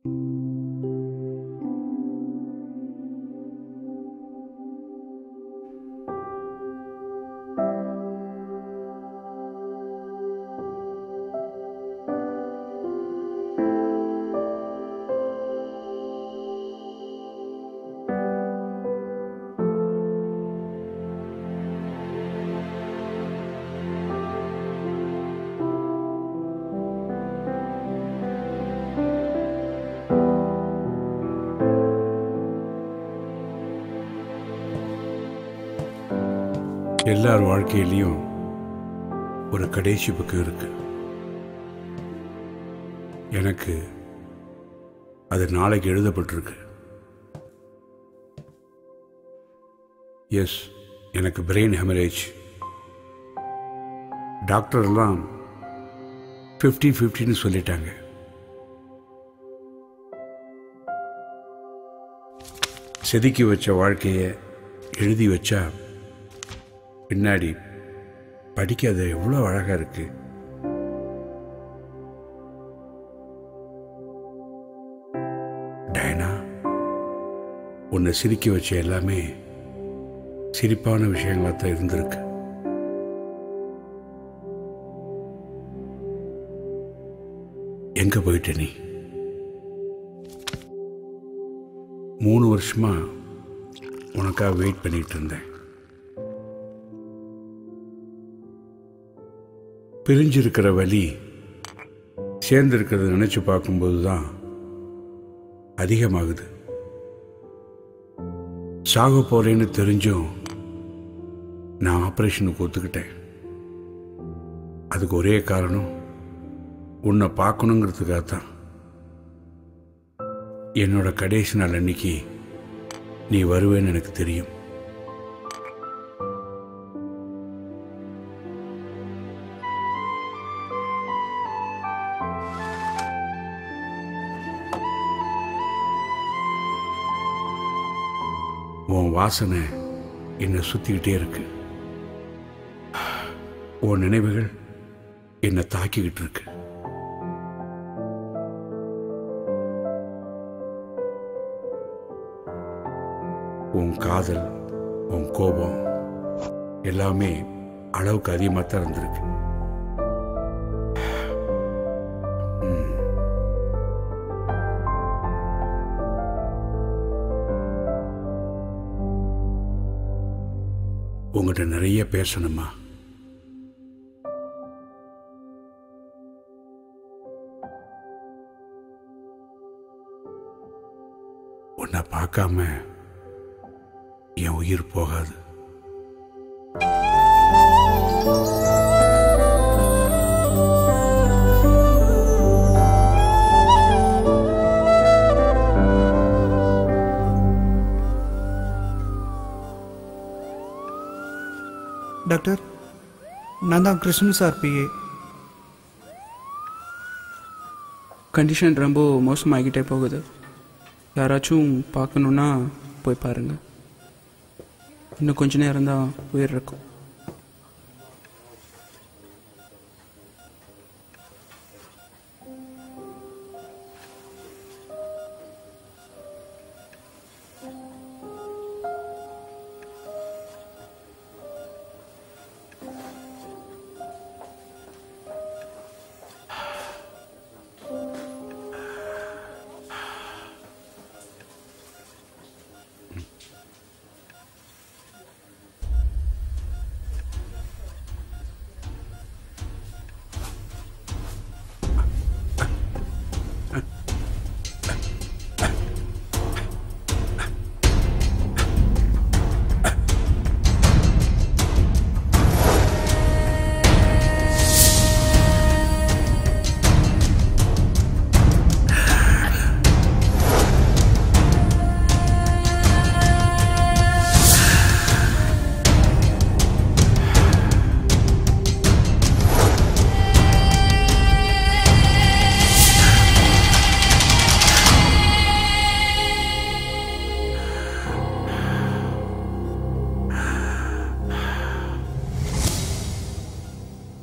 எல்லார் வாழ்க்கையிலையும் ஒரு கடைசி பக்கம் இருக்கு எனக்கு அது நாளைக்கு எழுதப்பட்டிருக்கு எஸ் எனக்கு பிரெயின் ஹெமரேஜ் டாக்டர்லாம் ஃபிஃப்டி ஃபிஃப்டின்னு சொல்லிட்டாங்க செதுக்கி வச்ச வாழ்க்கையை எழுதி வச்சா பின்னாடி படிக்க அது எவ்வளோ அழகாக இருக்கு டயனா உன்னை சிரிக்க வச்ச எல்லாமே சிரிப்பான விஷயங்களாக தான் இருந்திருக்கு எங்க போயிட்ட நீ மூணு வருஷமா உனக்காக வெயிட் பண்ணிட்டு இருந்தேன் பிரிஞ்சிருக்கிற வலி சேர்ந்திருக்கிறத நினைச்சு பார்க்கும்போது தான் அதிகமாகுது சாக போறேன்னு தெரிஞ்சும் நான் ஆப்ரேஷனுக்கு ஒத்துக்கிட்டேன் அதுக்கு ஒரே காரணம் உன்னை பார்க்கணுங்கிறதுக்காக தான் என்னோட கடைசி நாள் அன்னைக்கு நீ வருவேன்னு எனக்கு தெரியும் உன் வாசனை என்னை சுத்திக்கிட்டே இருக்கு உன் நினைவுகள் என்னை தாக்கிக்கிட்டு இருக்கு உன் காதல் உன் கோபம் எல்லாமே அளவுக்கு அதிகமாக தான் இருந்திருக்கு ம். உங்கள்கிட்ட நிறைய பேசணுமா உன்னை பார்க்காம என் உயிர் போகாது டாக்டர் நான் தான் கிருஷ்ணன் சார் பிஏ கண்டிஷன் ரொம்ப மோசமாகிக்கிட்டே போகுது யாராச்சும் பார்க்கணுன்னா போய் பாருங்க இன்னும் கொஞ்ச நேரம் தான் உயிர் இருக்கும்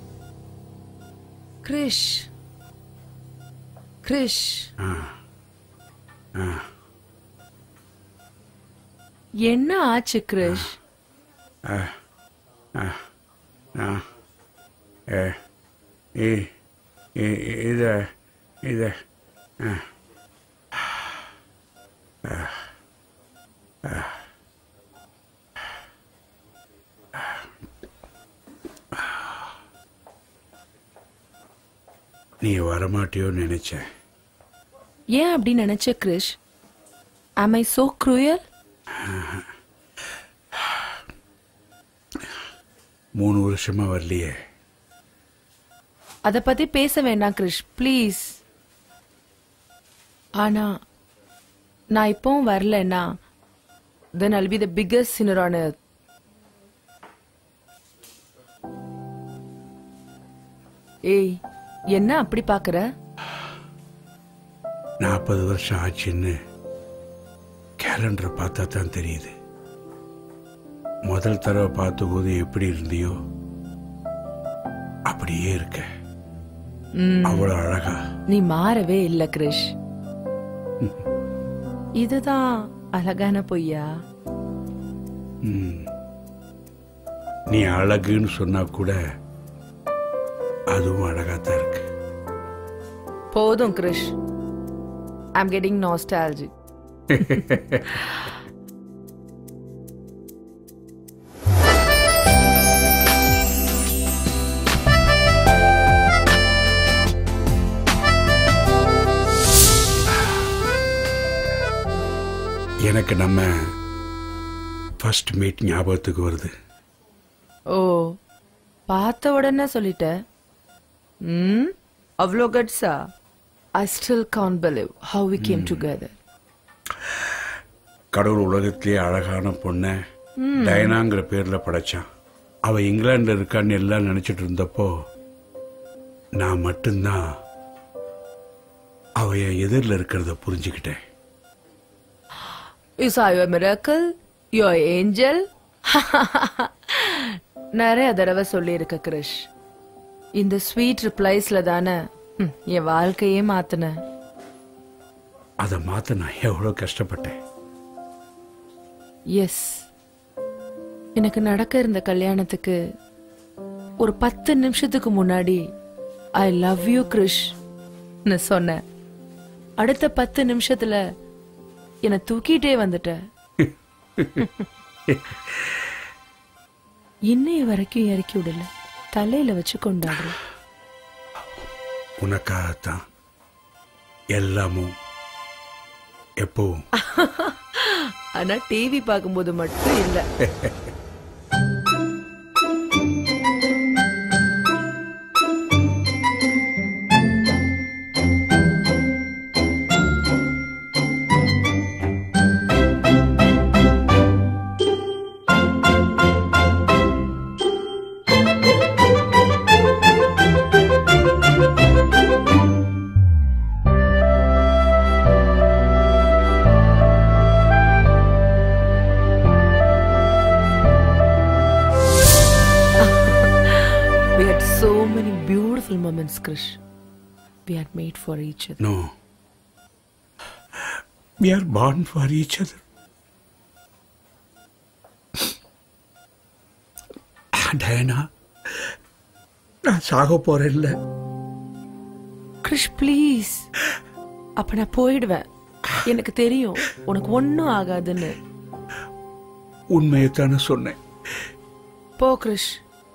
கிரிஷ் கிரிஷ் என்ன ஆச்சு கிரிஷ் ஆ ஏ இ இ- இத இத ஆ நீ வரமாட்டியோன்னு நினைச்சேன் ஏன் அப்படி நினைச்ச Girish am I so cruel மூணு வருஷமா வரலையே அத பத்தி பேச வேண்டாம் கிரிஷ் ப்ளீஸ் ஆனா நான் இப்பவும் வரலன்னா தென் I'll be the biggest sinner on earth ஏய் என்ன அப்படி பாக்குற நாற்பது வருஷம் ஆச்சுன்னு கேலண்டரை பார்த்தா தான் தெரியுது முதல் தடவை பார்த்தபோது எப்படி இருந்தியோ அப்படியே இருக்க அவ்வளவு அழகா நீ மாறவே இல்ல கிரிஷ் இதுதான் அழகான பொய்யா ம். நீ அழகுன்னு சொன்னா கூட அதுவும் அழகாத்தான் இருக்கு போதும் கிரிஷ் ஐம் கெட்டிங் நாஸ்டாலஜி எனக்கு நம்ம ஃபர்ஸ்ட் மீட் ஞாபகத்துக்கு வருது ஓ பார்த்த உடனே சொல்லிட்ட ம் அவ்வளோ கட்ஸா I still can't believe how we came together கடவுள் உலகத்திலேயே அழகான பொண்ணை டயனாங்கிற பேர்ல படைச்சான் அவ இங்கிலாந்துல இருக்கான்னு எல்லாம் நினைச்சிட்டு இருந்தப்போ நான் மட்டும்தான் அவ என் எதிரில் இருக்கிறத புரிஞ்சுக்கிட்டேன் யூ சா யுவர் மிராக்கிள் யுவர் ஏஞ்சல் நிறைய தடவை சொல்லியிருக்க கிரிஷ் இந்த ஸ்வீட் ரிப்ளைஸ்ல தானே ம், என் வாழ்க்கையே மாத்தின அதை மாத்த நான் எவ்வளோ கஷ்டப்பட்டேன் எஸ் எனக்கு நடக்க இருந்த கல்யாணத்துக்கு ஒரு பத்து நிமிஷத்துக்கு முன்னாடி ஐ லவ் யூ கிரிஷ் சொன்னேன் அடுத்த பத்து நிமிஷத்துல என்னை தூக்கிட்டே வந்துட்ட இன்னைய வரைக்கும் இறக்கி விடல தலையில வச்சு கொண்டாடுற உனக்காகத்தான் எல்லாமும் எப்பவும் ஆனா டிவி பார்க்கும்போது மட்டும் இல்ல We had so many beautiful moments, Krish. We had made for each other. No. We are born for each other. Diana நான் சாக போறேன்ல கிரிஷ் ப்ளீஸ் அப்ப நான் போயிடுவேன் எனக்கு தெரியும் உனக்கு ஒன்னும் ஆகாதுன்னு உண்மையைத்தானே சொன்னேன் போ கிரிஷ்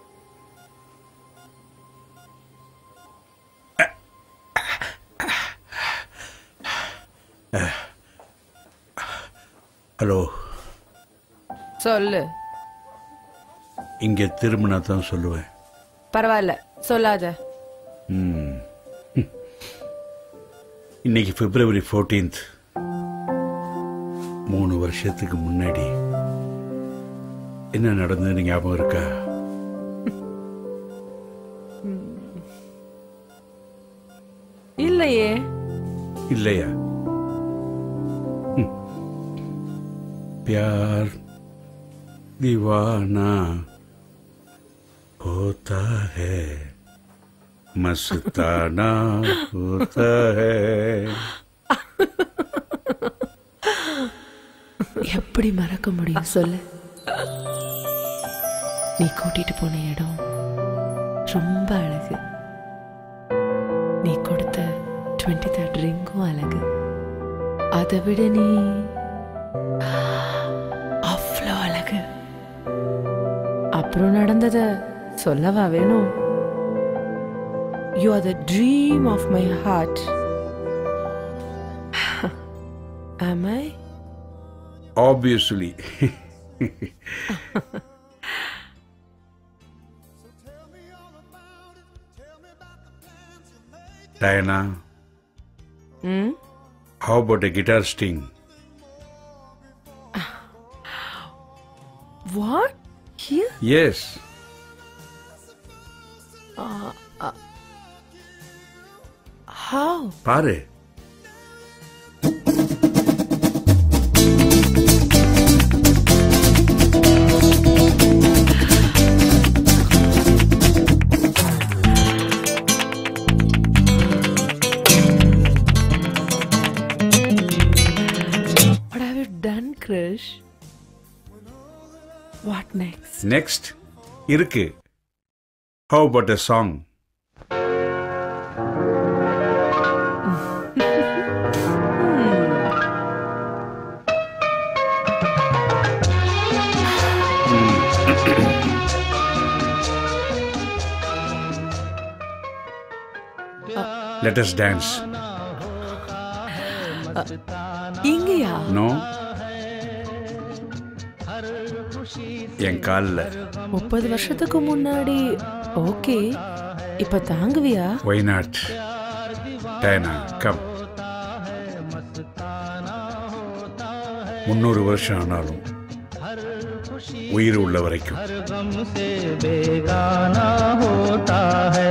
ஹலோ சொல்லு இங்க திரும்பினா தான் சொல்லுவேன் பரவாயில்ல சொல்லாத ம். இன்னைக்கு பிப்ரவரி 14th மூணு வருஷத்துக்கு முன்னாடி என்ன நடந்ததுன்னு ஞாபகம் இருக்கா இல்லையே இல்லையா ம். प्यार दीवाना होता है मस्ताना होता है எப்படி மறக்க முடியும் சொல்லு நீ கூட்டிட்டு போன இடம் ரொம்ப அழகு நீ கொடுத்த டுவெண்ட்டி தேர்ட் ரிங்கும் அழகு அதை விட நீ அவ்வளோ அழகு அப்புறம் நடந்தத சொல்லவா வேணும் you are the dream of my heart Am I? Obviously Diana Hmm? how about a guitar sting What? Here? yes How? பாரு What have you done, Krish? What next? Next இருக்கு how about a song let us dance இங்கயா no என் காலில் முப்பது வருஷத்துக்கு முன்னாடி okay இப்ப தாங்குவியா Why not? Diana, come. முன்னூறு வருஷம் ஆனாலும் உயிர் உள்ள வரைக்கும் गम से बेगाना होता है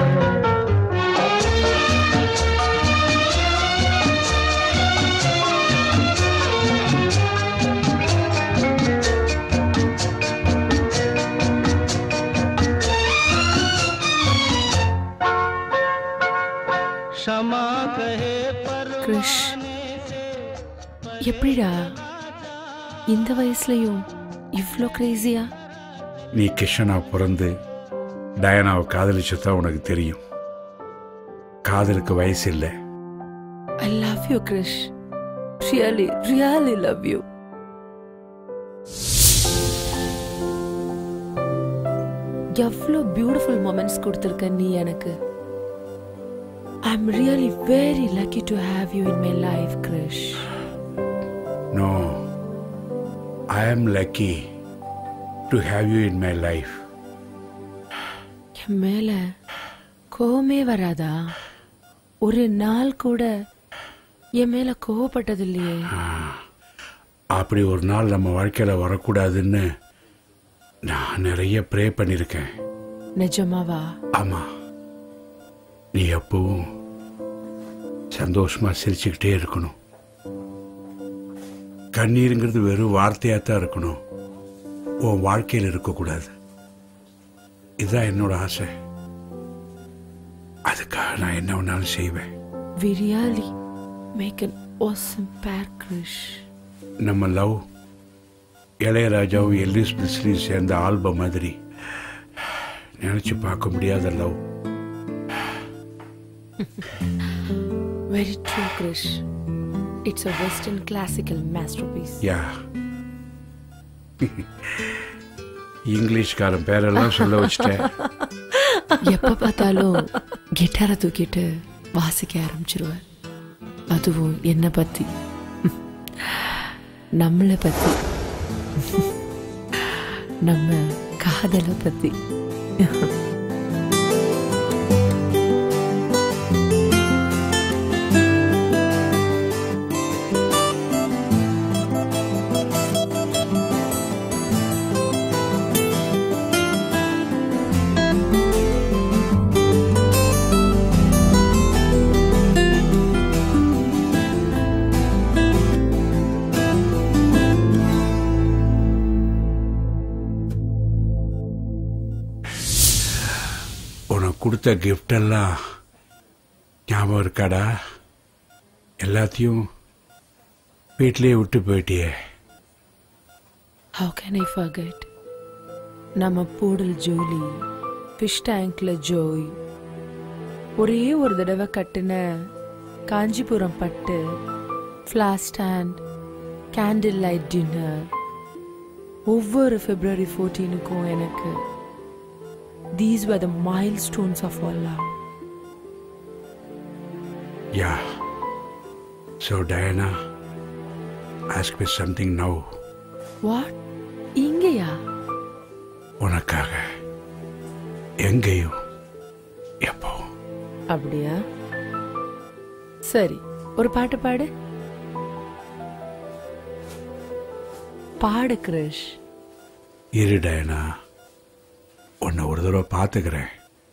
क्षमा कहे पर கிரிஷ் எப்படிடா இந்த வயசுலயும் இவ்ளோ கிரேசியா நீ கிஷனா பிறந்து டயனாவை காதலிச்சதான் உனக்கு தெரியும் காதலுக்கு வயசு இல்லை I love you Krish really really love you எவ்வளோ பியூட்டிஃபுல் மொமெண்ட்ஸ் கொடுத்துருக்க நீ எனக்கு I am really very lucky to have you in my life Krish no I am lucky to have you in my life என் மேல கோவமே வராதா ஒரு நாள் கூட என் மேல கோவப்பட்டது இல்லையே அப்படி ஒரு நாள் நம்ம வாழ்க்கையில் வரக்கூடாதுன்னு நான் நிறைய ப்ரே பண்ணியிருக்கேன் நிஜமாவா ஆமா நீ எப்பவும் சந்தோஷமா சிரிச்சுக்கிட்டே இருக்கணும் கண்ணீருங்கிறது வெறும் வார்த்தையாக தான் இருக்கணும் உன் வாழ்க்கையில் இருக்கக்கூடாது இதுதான் என்னோட ஆசை அதுக்காக நான் என்ன வேணாலும் செய்வேன் We really make an awesome pair, Krish. நம்ம லவ் இளையராஜாவும் எல்லிஸ் பிஸ்லியும் சேர்ந்த ஆல்பம் மாதிரி நினைச்சு பார்க்க முடியாத love Very true, Krish. It's a Western classical masterpiece. Yeah இங்கிலீஷ்காரன் பேரெல்லாம் சொல்ல வச்சிட்டேன் எப்ப பார்த்தாலும் கிட்டாரை தூக்கிட்டு வாசிக்க ஆரம்பிச்சிருவார் அதுவும் என்ன பத்தி நம்மளை பத்தி நம்ம காதலை பத்தி உனக்கு கொடுத்த gift எல்லாம் ஞாபகம் இருக்காடா எல்லாத்தையும் வீட்டிலேயே விட்டு போயிட்டியே ஹவு கேன் ஐ ஃபர்கெட் நம்ம பூடல் ஜூலி ஃபிஷ் டேங்க்ல ஜோய் ஒரே ஒரு தடவை கட்டின காஞ்சிபுரம் பட்டு flash stand candle light dinner ஒவ்வொரு பிப்ரவரி ஃபோர்டீனுக்கும் எனக்கு these were the milestones of our love Yeah. So, Diana, ask me something now. What இங்கேயா உனக்காக எங்கேயும் எப்போ அப்படியா சரி ஒரு பாட்டு பாடு பாடு கிருஷ் இரு டயனா உன்னை ஒரு தடவை பார்த்துக்கிறேன்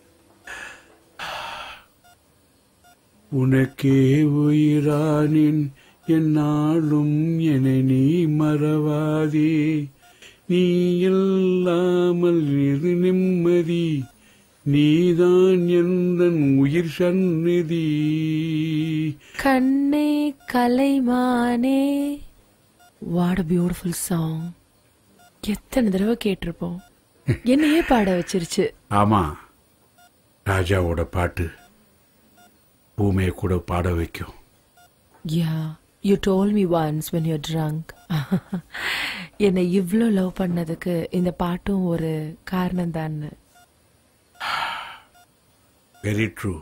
உனக்கே உயிரானின் என்னாலும் என்னை நீ மறவாதே நீ இல்லாமல் இது நிம்மதி நீதான் எந்த உயிர் சந்நிதி கண்ணே கலைமானே வாட் a பியூட்டிஃபுல் சாங் எத்தனை தடவை கேட்டிருப்போம் என்னையே பாட வச்சிருச்சு ஆமா ராஜாவோட பாட்டு பூமையை கூட பாட வைக்கும் yeah you told me once when you're drunk என்னை இவ்ளோ லவ் பண்ணதுக்கு இந்த பாட்டும் ஒரு காரணம் தான் வெரி ட்ரூ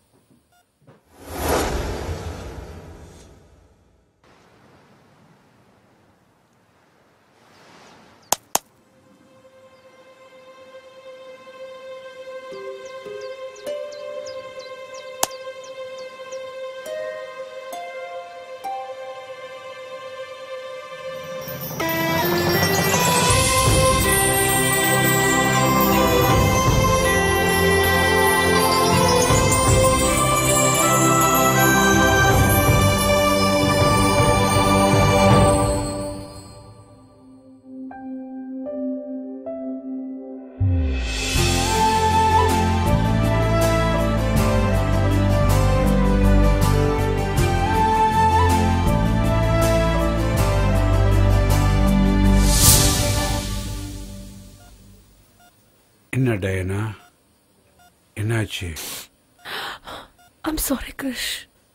என்ன டயனா என்னாச்சு ஐம் சாரி கிருஷ்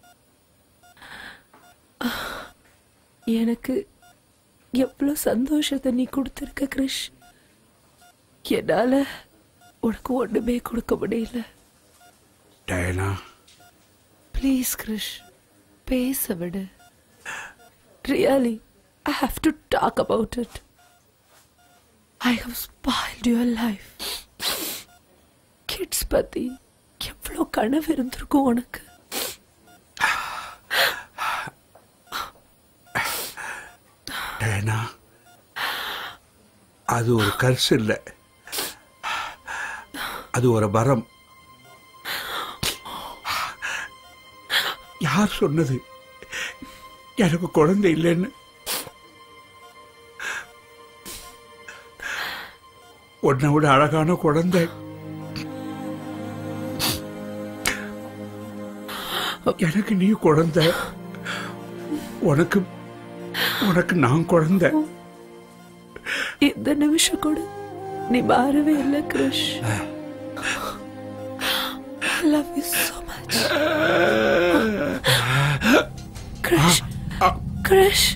எனக்கு எவ்வளோ சந்தோஷத்தை நீ கொடுத்துருக்க கிருஷ் என்னால உனக்கு ஒண்ணுமே கொடுக்க முடியல டயனா ப்ளீஸ் கிருஷ் பேச விடு really I have to talk about it I how spoiled your life kids பத்தி எவ்வளோ கனவு இருந்திருக்கும் உனக்கு டயனா அது ஒரு கர்ஸ் இல்லை அது ஒரு வரம் யார் சொன்னது எனக்கு குழந்தை இல்லைன்னு உன்னை விட அழகான குழந்தை எனக்கு நீ குழந்தை உனக்கு உனக்கு நான் குழந்தை இந்த நிமிஷம் கூட நீ மாறவே இல்லை Krish I love you so much Krish Krish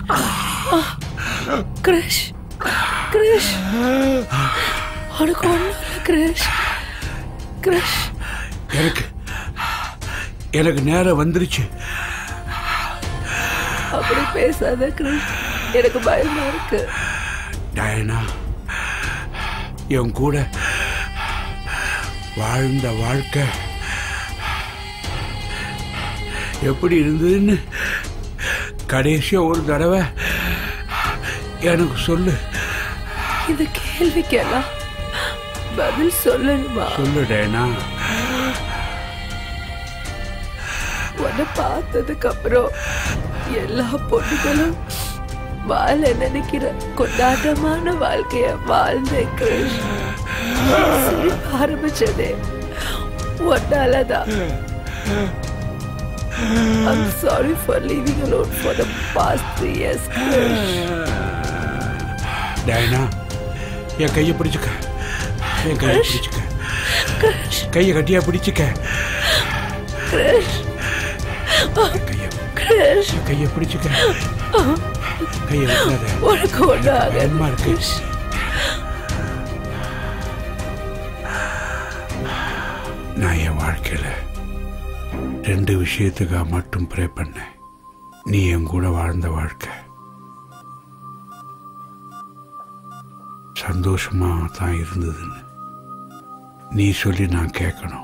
Krish Krish உனக்கு ஒன்றும் இல்லை கிருஷ் கிருஷ் எனக்கு எனக்கு நேரம் வந்துருச்சு அப்படி பேசாத கிருஷ் எனக்கு பயமா இருக்கு டயனா என் கூட வாழ்ந்த வாழ்க்கை எப்படி இருந்ததுன்னு கடைசியா ஒரு தடவை எனக்கு சொல்லு இந்த கேள்விக்கெல்லாம் பதில் சொல்லணுமா சொல்லு டயனா உன்னை பார்த்ததுக்கு அப்புறம் எல்லா பொண்ணுகளும் வாழ நினைக்கிற கொண்டாட்டமான வாழ்க்கைய வாழ்ந்த கிருஷ் சிரிப்பு ஆரம்பிச்சதே ஒன்னாலதான் I'm sorry for leaving alone for the past three years, Krish. Diana என் கையை பிடிச்சுக்க என் கையை பிடிச்சுக்க கையை கட்டியா பிடிச்சுக்க என் கையை என் கையை பிடிச்சுக்க கையை விட்டாத உனக்கு ஒண்ணு ஆகாது பயமா இருக்கு நான் என் வாழ்க்கையில ரெண்டு விஷயத்துக்காக மட்டும் ப்ரே பண்ணேன் நீ என் கூட வாழ்ந்த வாழ்க்கை சந்தோஷமா தான் இருந்ததுன்னு நீ சொல்லி நான் கேட்கணும்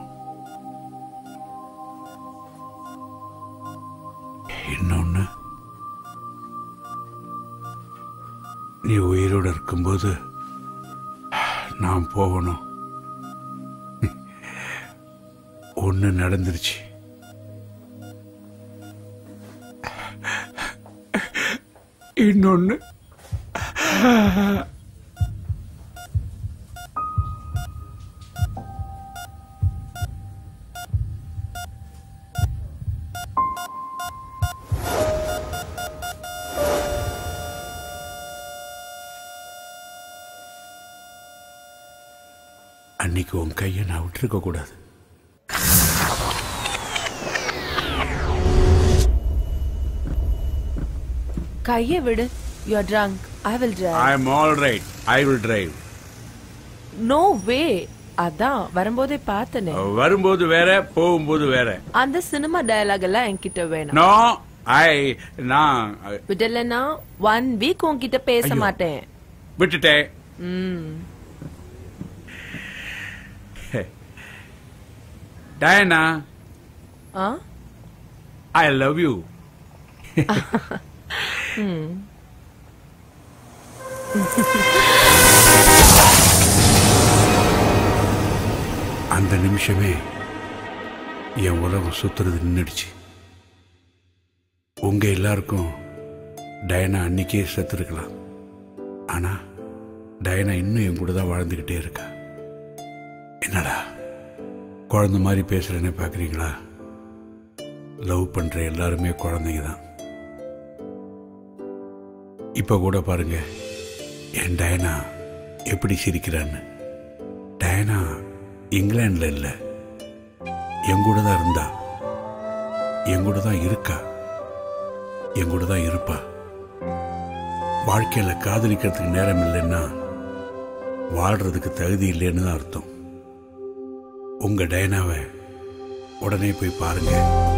இன்னொன்னு நீ உயிரோடு இருக்கும்போது நான் போகணும் ஒன்று நடந்துருச்சு இன்னொன்று அன்னைக்கு உன் கையை நான் விட்டுருக்க கூடாது கையை விடு you are drunk I will drive I am all right I will drive no way அதான் வரும்போதே பார்த்தனே வரும்போது வேற போகும்போது வேற அந்த சினிமா டயலாக் எல்லாம் என்கிட்ட வேணும் நோ ஐ நான் விடலன்னா ஒன் வீக் உன்கிட்ட பேச ஐயோ. மாட்டேன் விட்டுட்டேன் ம் டயனா ஆ ஐ லவ் யூ அந்த நிமிஷமே என் உலகம் சுத்துறது நின்றுடுச்சு உங்க எல்லாருக்கும் டயனா அன்னைக்கே செத்துருக்கலாம் ஆனா டயனா இன்னும் என் கூட தான் வாழ்ந்துகிட்டே இருக்கா என்னடா குழந்தை மாதிரி பேசுறேன்னு பாக்குறீங்களா லவ் பண்ற எல்லாருமே குழந்தைங்க தான் இப்ப கூட பாருங்க என் டயனா எப்படி சிரிக்கிறான்னு டயனா இங்கிலாந்துல இல்ல என் கூட தான் இருந்தா என் கூட தான் இருக்கா என் கூட தான் இருப்பா வாழ்க்கையில காதலிக்கிறதுக்கு நேரம் இல்லைன்னா வாழ்றதுக்கு தகுதி இல்லைன்னு தான் அர்த்தம் உங்க டயனாவை உடனே போய் பாருங்க